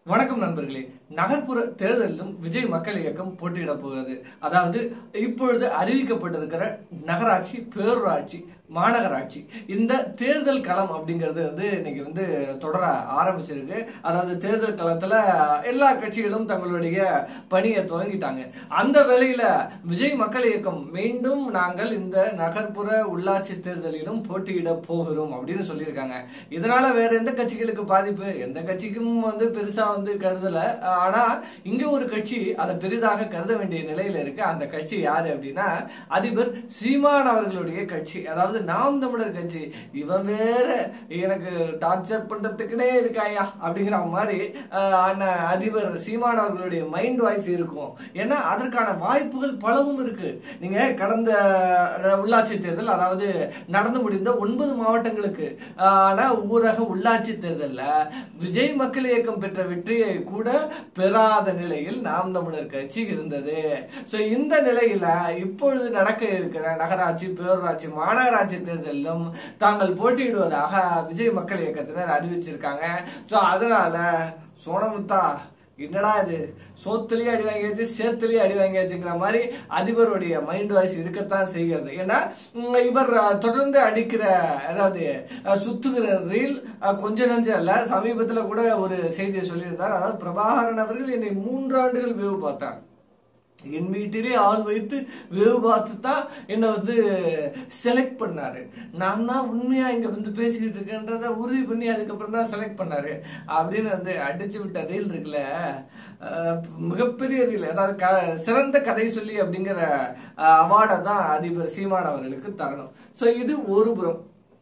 வணக்கம் நண்பர்களே நகர்ப்புற தேர்தலிலும் விஜய் மக்கள் இயக்கம் போட்டியிடப் போகிறது அதாவது இப்பொழுது அறிவிக்கப்பட்டிருக்கிற நகராட்சி பேரூராட்சி மாநகராட்சி இந்த தேர்தல் களம் அப்படிங்கிறது வந்து இன்னைக்கு வந்து தொடர ஆரம்பிச்சிருக்கு அதாவது தேர்தல் களத்துல எல்லா கட்சிகளும் தங்களுடைய பணியை துவங்கிட்டாங்க அந்த வேளையில விஜய் மக்கள் இயக்கம் மீண்டும் நாங்கள் இந்த நகர்ப்புற உள்ளாட்சி தேர்தலிலும் போட்டியிட போகிறோம் அப்படின்னு சொல்லியிருக்காங்க இதனால வேற எந்த கட்சிகளுக்கு பாதிப்பு எந்த கட்சிக்கும் வந்து பெருசா வந்து கருதல ஆனா இங்க ஒரு கட்சி அதை பெரிதாக கருத வேண்டிய நிலையில இருக்கு அந்த கட்சி யாரு அப்படின்னா அதிபர் சீமான் அவர்களுடைய கட்சி அதாவது நாம் தமிழர் கட்சி இவன் வேற எனக்கு டார்ச்சர் பண்றதுக்குனே இருக்காயா அப்படிங்கிற மாதிரி ஆஹ், அண்ணன் அதிபர் சீமான் அவர்களுடைய மைண்ட் வாய்ஸ் இருக்கும் ஏன்னா அதற்கான வாய்ப்புகள் பலவும் இருக்கு நீங்க கடந்த அஹ், உள்ளாட்சி தேர்தல் அதாவது நடந்து முடிந்த ஒன்பது மாவட்டங்களுக்கு ஆஹ், ஆன ஊரக உள்ளாட்சி தேர்தல்ல விஜய் மக்கள் இயக்கம் பெற்ற வெற்றியை கூட பெறாத நிலையில் நாம் தமிழர் கட்சி இருந்தது சோ இந்த நிலையில இப்பொழுது நடக்க இருக்கிற நகராட்சி பேரூராட்சி மாநகராட்சி தேர்தலிலும் தாங்கள் போட்டியிடுவதாக விஜய் மக்கள் இயக்கத்தினர் அறிவிச்சிருக்காங்க சோ அதனால சோனமுத்தா என்னடா இது சோத்துலயே அடி வாங்கியாச்சு சேத்துலயே அடி வாங்கியாச்சுங்கிற மாதிரி அதிபருடைய மைண்ட் வாய்ஸ் இருக்கத்தான் செய்கிறது ஏன்னா உம், இவர் அஹ், தொடர்ந்து அடிக்கிற அதாவது அஹ், சுத்துகிற ரீல் அஹ், கொஞ்ச நஞ்சம் அல்ல சமீபத்துல கூட ஒரு செய்தியை சொல்லியிருந்தார் அதாவது பிரபாகரன் அவர்கள் என்னை மூன்று ஆண்டுகள் வேவு பார்த்தார் என் வீட்டிலே ஆள் வைத்து வேவு பார்த்து தான் என்னை வந்து செலக்ட் பண்ணாரு நான் தான் உண்மையா இங்க வந்து பேசிக்கிட்டு இருக்கேன்றத உறுதி பண்ணி அதுக்கப்புறம் தான் செலக்ட் பண்ணாரு அப்படின்னு வந்து அடிச்சு விட்ட ரீல் இருக்குல்ல அஹ், மிகப்பெரிய ரீல் அதாவது க- சிறந்த கதை சொல்லி அப்படிங்கிற அவார்டை தான் அதிபர் சீமான் அவர்களுக்கு தரணும் ஸோ இது ஒரு புறம்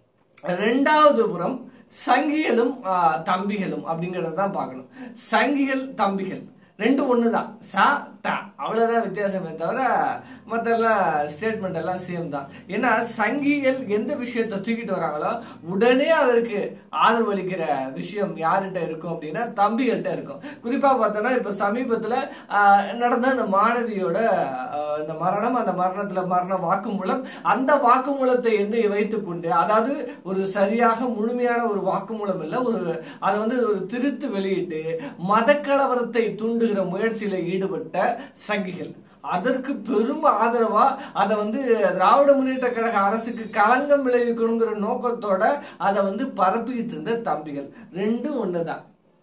ரெண்டாவது புறம் சங்கிகளும் ஆ, தம்பிகளும் அப்படிங்கறத தான் பார்க்கணும் சங்கிகள் தம்பிகள் ரெண்டும் ஒண்ணுதான் சா டா அவ்வளவுதான் வித்தியாசமே தவிர மற்றெல்லாம் ஸ்டேட்மெண்ட் எல்லாம் சேம் தான் ஏன்னா சங்கிகள் எந்த விஷயத்தை தூக்கிட்டு வராங்களோ உடனே அதற்கு ஆதரவு அளிக்கிற விஷயம் யார்கிட்ட இருக்கும் அப்படின்னா தம்பிகள்கிட்ட இருக்கும் குறிப்பா பார்த்தோன்னா இப்ப சமீபத்துல ஆ, நடந்த அந்த மாணவியோட ஆ, இந்த மரணம் அந்த மரணத்துல மரண வாக்குமூலம் அந்த வாக்குமூலத்தை வந்து வைத்துக்கொண்டு அதாவது ஒரு சரியாக முழுமையான ஒரு வாக்குமூலம் இல்ல ஒரு அதை வந்து ஒரு திருத்து வெளியிட்டு மதக்கலவரத்தை தூண்டுகிற முயற்சியில ஈடுபட்ட சங்கிகள் அதற்கு பெரும் ஆதரவா அதை வந்து திராவிட முன்னேற்ற கழக அரசுக்கு களங்கம் விளைவிக்கணுங்கிற நோக்கத்தோட அதை வந்து பரப்பிக்கிட்டு இருந்த தம்பிகள் ரெண்டும் ஒண்ணுதான்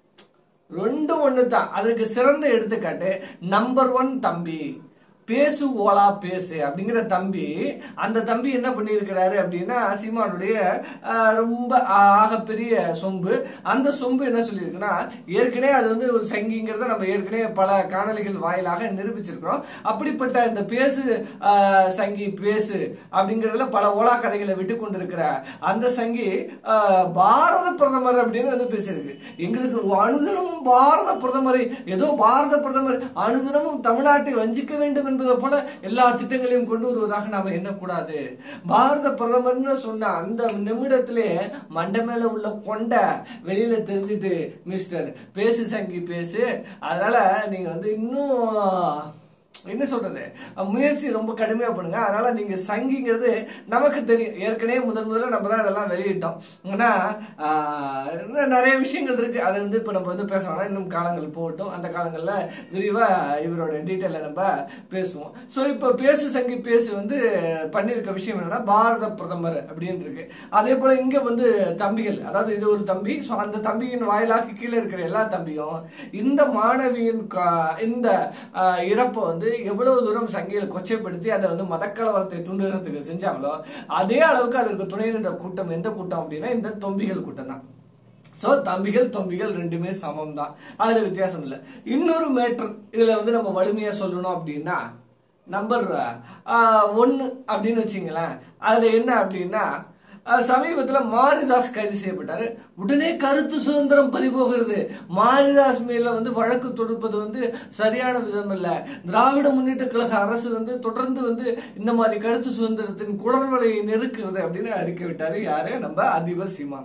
ரெண்டும் ஒண்ணுதான் அதுக்கு சிறந்த எடுத்துக்காட்டு நம்பர் ஒன் தம்பி பேசு ஓலா பேசு அப்படிங்கிற தம்பி அந்த தம்பி என்ன பண்ணியிருக்கிறாரு அப்படின்னா சீமானுடைய ஆஹ், ரொம்ப ஆகப்பெரிய சொம்பு அந்த சொம்பு என்ன சொல்லியிருக்குன்னா ஏற்கனவே அது வந்து ஒரு சங்கிங்கிறத நம்ம ஏற்கனவே பல காணொளிகள் வாயிலாக நிரூபிச்சிருக்கிறோம் அப்படிப்பட்ட இந்த பேசு ஆஹ், சங்கி பேசு அப்படிங்கிறதுல பல ஓலா கதைகளை விட்டு கொண்டிருக்கிற அந்த சங்கி ஆஹ், பாரத பிரதமர் அப்படின்னு வந்து பேசியிருக்கு எங்களுக்கு அனுதினமும் பாரத பிரதமரை ஏதோ பாரத பிரதமர் அனுதினமும் தமிழ்நாட்டை வஞ்சிக்க வேண்டும் என்பதை போல எல்லா திட்டங்களையும் கொண்டு வருவதாக நாம எண்ணக்கூடாது பாரத பிரதமர்னு சொன்ன அந்த நிமிடத்திலே மண்டை மேல உள்ள கொண்ட வெளியில தெரிஞ்சுட்டு மிஸ்டர் பேசு சங்கி பேசு அதனால நீங்க வந்து இன்னும் என்ன சொல்றது முயற்சி ரொம்ப கடுமையா பண்ணுங்க அதனால நீங்க சங்கிங்கிறது நமக்கு தெரியும் ஏற்கனவே முதல் முதல்ல நம்ம தான் இதெல்லாம் வெளியிட்டோம் ஆனா ஆஹ், இன்னும் நிறைய விஷயங்கள் இருக்கு அதை வந்து இப்ப நம்ம வந்து பேச வேணாம் இன்னும் காலங்கள் போகட்டும் அந்த காலங்கள்ல விரிவா இவரோட டீட்டெயில நம்ம பேசுவோம் ஸோ இப்போ பேசு சங்கி பேசு வந்து பண்ணியிருக்க விஷயம் என்னன்னா பாரத பிரதமர் அப்படின்னு இருக்கு அதே போல இங்க வந்து தம்பிகள் அதாவது இது ஒரு தம்பி ஸோ அந்த தம்பியின் வாயிலாக கீழே இருக்கிற எல்லா தம்பியும் இந்த மாணவியின் கா- இந்த ஆஹ், இறப்பை வந்து எவ்வளவு தூரம் சங்கிகள் கொச்சைப்படுத்தி அதை வந்து மதக்கலவரத்தை தூண்டுறதுக்கு செஞ்சாங்களோ அதே அளவுக்கு அதற்கு துணை நின்ற கூட்டம் எந்த கூட்டம் அப்படின்னா இந்த தொம்பிகள் கூட்டம் தான் ஸோ தம்பிகள் தொம்பிகள் ரெண்டுமே சமம் தான் அதுல வித்தியாசம் இல்லை இன்னொரு மேட்டர் இதுல வந்து நம்ம வலிமையா சொல்லணும் அப்படின்னா நம்பர் ஒன்று அப்படின்னு வச்சுங்களேன் அதுல என்ன அப்படின்னா அஹ், சமீபத்துல மாரிதாஸ் கைது செய்யப்பட்டாரு உடனே கருத்து சுதந்திரம் பறிபோகிறது மாரிதாஸ் மேல வந்து வழக்கு தொடுப்பது வந்து சரியான விதம் இல்ல திராவிட முன்னேற்ற கழக அரசு வந்து தொடர்ந்து வந்து இந்த மாதிரி கருத்து சுதந்திரத்தின் குடல்வலையை நெருக்கிறது அப்படின்னு அறிக்கை விட்டாரு யாரு நம்ம அதிபர் சீமான்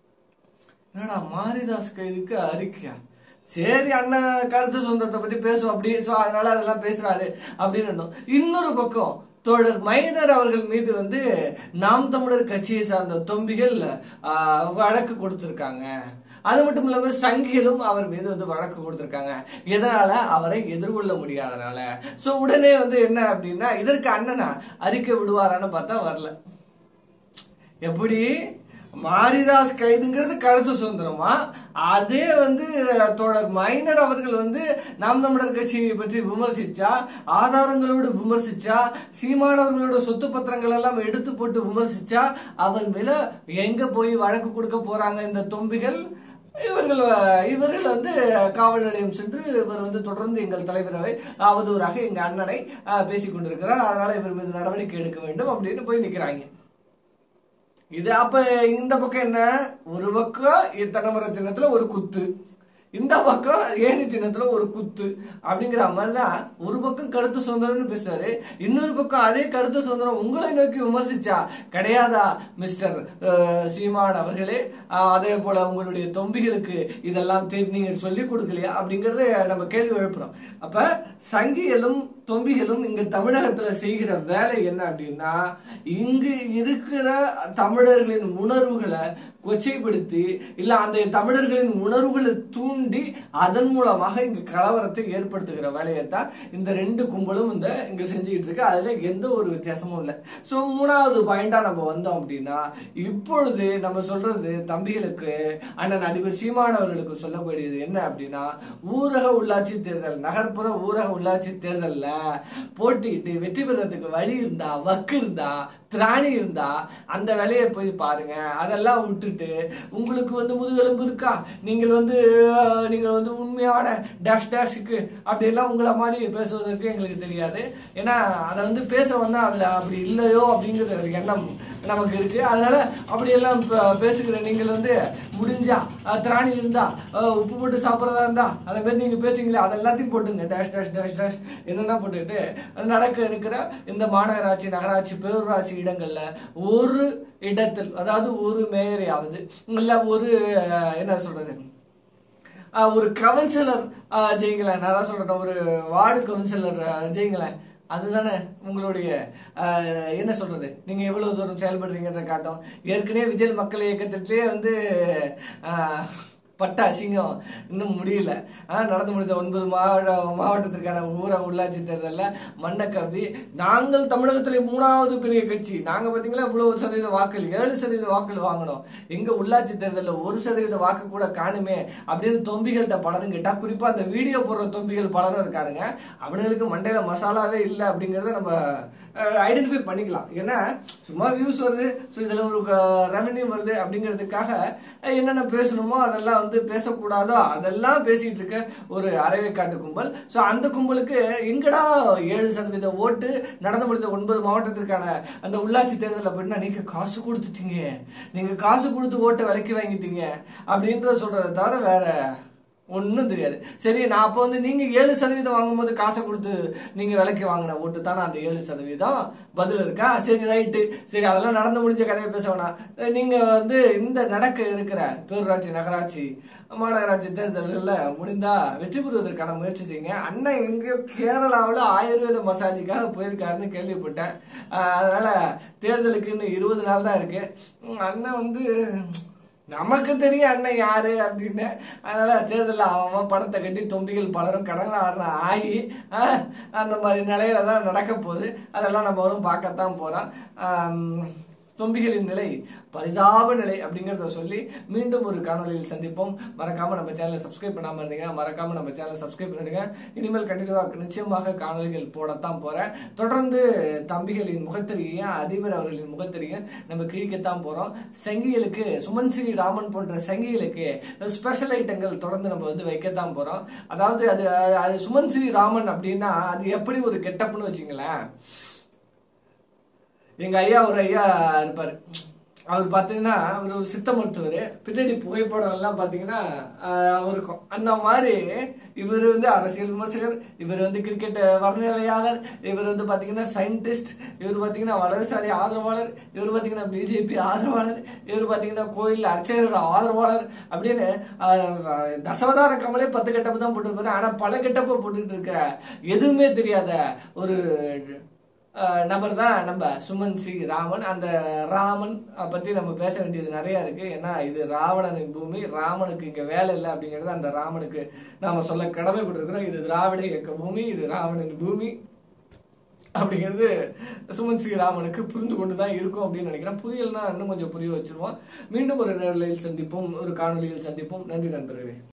என்னடா மாரிதாஸ் கைதுக்கு அறிக்கையா சரி அண்ணன் கருத்து சுதந்திரத்தை பத்தி பேசுவோம் அப்படி சோ அதனால அதெல்லாம் பேசுறாரு அப்படின்னு இருந்தோம். இன்னொரு பக்கம் தோழர் மைனர் அவர்கள் மீது வந்து நாம் தமிழர் கட்சியை சார்ந்த தொம்பிகள் ஆஹ், வழக்கு கொடுத்திருக்காங்க அது மட்டும் இல்லாம சங்கிகளும் அவர் மீது வந்து வழக்கு கொடுத்திருக்காங்க எதனால அவரை எதிர்கொள்ள முடியாதனால சோ உடனே வந்து என்ன அப்படின்னா இதற்கு அண்ணனா அறிக்கை விடுவாரான்னு பார்த்தா வரல எப்படி மாரிதாஸ் கைதுங்கிறது கருத்து சுதந்திரமா அதே வந்து தோழர் மைனர் அவர்கள் வந்து நாம் தமிழர் கட்சியை பற்றி விமர்சிச்சா ஆதாரங்களோடு விமர்சிச்சா சீமானவர்களோட சொத்து பத்திரங்கள் எல்லாம் எடுத்து போட்டு விமர்சிச்சா அவர் மேல எங்க போய் வழக்கு கொடுக்க போறாங்க இந்த தொம்பிகள் இவர்கள் இவர்கள் வந்து காவல் நிலையம் சென்று இவர் வந்து தொடர்ந்து எங்கள் தலைவரை அவதூறாக எங்க அண்ணனை அஹ், பேசிக் கொண்டிருக்கிறார் அதனால இவர் மீது நடவடிக்கை எடுக்க வேண்டும் அப்படின்னு போய் நிக்கிறாங்க இது அப்ப இந்த பக்கம் என்ன ஒரு பக்கம் தென்னமர சின்னத்துல ஒரு குத்து இந்த பக்கம் ஏணி சின்னத்துல ஒரு குத்து அப்படிங்கிற மாதிரிதான் ஒரு பக்கம் கருத்து சுதந்திரம்னு பேசுறாரு இன்னொரு பக்கம் அதே கருத்து சுதந்திரம் உங்களை நோக்கி விமர்சிச்சா கிடையாதா மிஸ்டர் அஹ், சீமான் அவர்களே அஹ், அதே போல உங்களுடைய தொம்பிகளுக்கு இதெல்லாம் தெரி- நீங்க சொல்லி கொடுக்கலையா அப்படிங்கறத நம்ம கேள்வி எழுப்புறோம் அப்ப சங்கிகளும் தொம்பிகளும் இங்க தமிழகத்துல செய்கிற வேலை என்ன அப்படின்னா இங்கு இருக்கிற தமிழர்களின் உணர்வுகளை கொச்சைப்படுத்தி இல்ல அந்த தமிழர்களின் உணர்வுகளை தூண்டி அதன் மூலமாக இங்க கலவரத்தை ஏற்படுத்துகிற வேலையை தான் இந்த ரெண்டு கும்பலும் இந்த இங்க செஞ்சுக்கிட்டு இருக்கு அதுல எந்த ஒரு வித்தியாசமும் இல்லை ஸோ மூணாவது பாயிண்டா நம்ம வந்தோம் அப்படின்னா இப்பொழுது நம்ம சொல்றது தம்பிகளுக்கு அண்ணன் அதிபர் சீமானவர்களுக்கு சொல்லக்கூடியது என்ன அப்படின்னா ஊரக உள்ளாட்சி தேர்தல் நகர்ப்புற ஊரக உள்ளாட்சி தேர்தல்ல போட்டிட்டு வெற்றி பெறதுக்கு வழி இருந்தா வக்கு இருந்தா திராணி இருந்தா அந்த வேலையை போய் பாருங்க அதெல்லாம் விட்டுட்டு உங்களுக்கு வந்து முதுகெலும்பு இருக்கா நீங்கள் வந்து அஹ், நீங்கள் வந்து உண்மையான டேஷ் டேஷுக்கு அப்படியெல்லாம் உங்களை மாதிரி பேசுவதற்கு எங்களுக்கு தெரியாது ஏன்னா அதை வந்து பேச வந்தா அதுல அப்படி இல்லையோ அப்படிங்கிற ஒரு எண்ணம் நமக்கு இருக்கு அதனால அப்படியெல்லாம் ப- பேசுகிற நீங்கள் வந்து முடிஞ்சா அஹ், திராணி இருந்தா அஹ், உப்பு போட்டு சாப்பிட்றதா இருந்தா அதை மாதிரி நீங்க பேசுவீங்களே அது எல்லாத்தையும் போட்டுங்க டேஷ் டேஷ் டேஷ் டேஷ் என்னென்ன போட்டுக்கிட்டு நடக்க இருக்கிற இந்த மாநகராட்சி நகராட்சி பேரூராட்சி இடங்கள்ல ஒரு இடத்தில் அதாவது ஒரு மேயரையாவது இல்ல ஒரு அஹ், என்ன சொல்றது ஆஹ் ஒரு கவுன்சிலர் ஜெயிங்களேன் நான் தான் சொல்றேன் ஒரு வார்டு கவுன்சிலர் ஜெயிங்களேன் அதுதானே உங்களுடைய ஆஹ், என்ன சொல்றது நீங்க எவ்வளவு தூரம் செயல்படுறீங்கிறத காட்டும் ஏற்கனவே விஜய் மக்கள் இயக்கத்திலே வந்து ஆஹ், பட்ட அசிங்கம் இன்னும் முடியல ஆனா நடந்து முடிந்த ஒன்பது மாவட்ட மாவட்டத்திற்கான ஊரக உள்ளாட்சி தேர்தலில் மண்ணை கவ்வி நாங்கள் தமிழகத்திலே மூணாவது பெரிய கட்சி நாங்க பாத்தீங்களா இவ்வளவு சதவீத வாக்கள் ஏழு சதவீத வாக்கள் வாங்கினோம் எங்க உள்ளாட்சி தேர்தலில் ஒரு சதவீத வாக்கு கூட காணுமே அப்படின்னு தொம்பிகள்கிட்ட பலரும் கேட்டா குறிப்பா அந்த வீடியோ போடுற தொம்பிகள் பலரும் இருக்கானுங்க அவனுங்களுக்கு மண்டையில மசாலாவே இல்லை அப்படிங்கறத நம்ம ஐடென்டிஃபை பண்ணிக்கலாம் ஏன்னா சும்மா வியூஸ் வருது ஸோ இதில் ஒரு ரெவன்யூ வருது அப்படிங்கிறதுக்காக அஹ், என்னென்ன பேசணுமோ அதெல்லாம் வந்து பேசக்கூடாதோ அதெல்லாம் பேசிட்டு இருக்க ஒரு அறவை காட்டு கும்பல் ஸோ அந்த கும்பலுக்கு எங்கடா ஏழு சதவீத ஓட்டு நடந்து முடிந்த ஒன்பது மாவட்டத்திற்கான அந்த உள்ளாட்சி தேர்தலில் அப்படின்னா நீங்க காசு கொடுத்துட்டீங்க நீங்க காசு கொடுத்து ஓட்டை விலைக்கு வாங்கிட்டீங்க அப்படின்றத சொல்றதை தவிர வேற ஒன்றும் தெரியாது சரி நான் அப்போ வந்து நீங்க ஏழு சதவீதம் வாங்கும்போது காசை கொடுத்து நீங்க விலைக்கு வாங்கின ஓட்டு தானே அந்த ஏழு சதவீதம் பதில் இருக்கா சரி ரைட்டு சரி அதெல்லாம் நடந்து முடிஞ்ச கதையை பேச வேணாம் அஹ் நீங்க வந்து இந்த நடக்க இருக்கிற பேரூராட்சி நகராட்சி மாநகராட்சி தேர்தல்களில் முடிந்தா வெற்றி பெறுவதற்கான முயற்சி செய்யுங்க அண்ணன் எங்கேயோ கேரளாவில் ஆயுர்வேத மசாஜுக்காக போயிருக்காருன்னு கேள்விப்பட்டேன் அஹ் அதனால தேர்தலுக்கு இன்னும் இருபது நாள் தான் இருக்கு உம் அண்ணன் வந்து நமக்கு தெரியும் அண்ணன் யாரு அப்படின்னு அதனால தேர்தலில் அவன் அவன் படத்தை கட்டி தொம்பிகள் பலரும் கடனை ஆடுற ஆகி ஆஹ், அந்த மாதிரி நிலையில தான் நடக்க போகுது அதெல்லாம் நம்ம வரும் பார்க்கத்தான் போறோம் ஆம், தொம்பிகளின் நிலை பரிதாப நிலை அப்படிங்கிறத சொல்லி மீண்டும் ஒரு காணொளியில் சந்திப்போம் மறக்காம நம்ம சேனலை சப்ஸ்கிரைப் பண்ணாம இருந்தீங்கன்னா மறக்காம நம்ம சேனலை சப்ஸ்கிரைப் பண்ணிடுங்க இனிமேல் கண்டினியூவாக நிச்சயமாக காணொளிகள் போடத்தான் போறேன் தொடர்ந்து தம்பிகளின் முகத்தறியையும் அதிபர் அவர்களின் முகத்தறியும் நம்ம கிழிக்கத்தான் போறோம் சங்கிகளுக்கு சுமன் ஸ்ரீ ராமன் போன்ற சங்கிகளுக்கு ஸ்பெஷல் ஐட்டங்கள் தொடர்ந்து நம்ம வந்து வைக்கத்தான் போறோம் அதாவது அது அது சுமன் ஸ்ரீ ராமன் அப்படின்னா அது எப்படி ஒரு கெட்டப்னு வச்சுங்களேன் எங்க ஐயா ஒரு ஐயா இருப்பாரு அவர் பார்த்தீங்கன்னா அவர் ஒரு சித்த மருத்துவர் பின்னாடி புகைப்படம் எல்லாம் பார்த்தீங்கன்னா ஆஹ், இருக்கும் அந்த மாதிரி இவர் வந்து அரசியல் விமர்சகர் இவர் வந்து கிரிக்கெட் வர்ணனையாளர் இவர் வந்து பார்த்தீங்கன்னா சயின்டிஸ்ட் இவர் பார்த்தீங்கன்னா வலதுசாரி ஆதரவாளர் இவர் பார்த்தீங்கன்னா பிஜேபி ஆதரவாளர் இவர் பார்த்தீங்கன்னா கோயில் அர்ச்சகர் ஆதரவாளர் அப்படின்னு ஆஹ், தசவதார கமலே பத்து கெட்டப்பு தான் போட்டுருப்பாரு ஆனால் பல கெட்டப்பை போட்டுட்டு இருக்க எதுவுமே தெரியாத ஒரு அஹ், நபர் தான் நம்ம சுமன் சி ராமன் அந்த ராமன் பத்தி நம்ம பேச வேண்டியது நிறைய இருக்கு ஏன்னா இது ராவணனின் பூமி ராமனுக்கு இங்க வேலை இல்லை அப்படிங்கறது அந்த ராமனுக்கு நாம சொல்ல கடமைப்பட்டிருக்கிறோம் இது திராவிட இயக்க பூமி இது ராவணன் பூமி அப்படிங்கிறது சுமன் சி ராமனுக்கு புரிந்து கொண்டு தான் இருக்கும் அப்படின்னு நினைக்கிறேன் புரியல்னா இன்னும் கொஞ்சம் புரிய வச்சிருவோம் மீண்டும் ஒரு நிலையில் சந்திப்போம் ஒரு காணொலியில் சந்திப்போம் நன்றி நண்பர்களே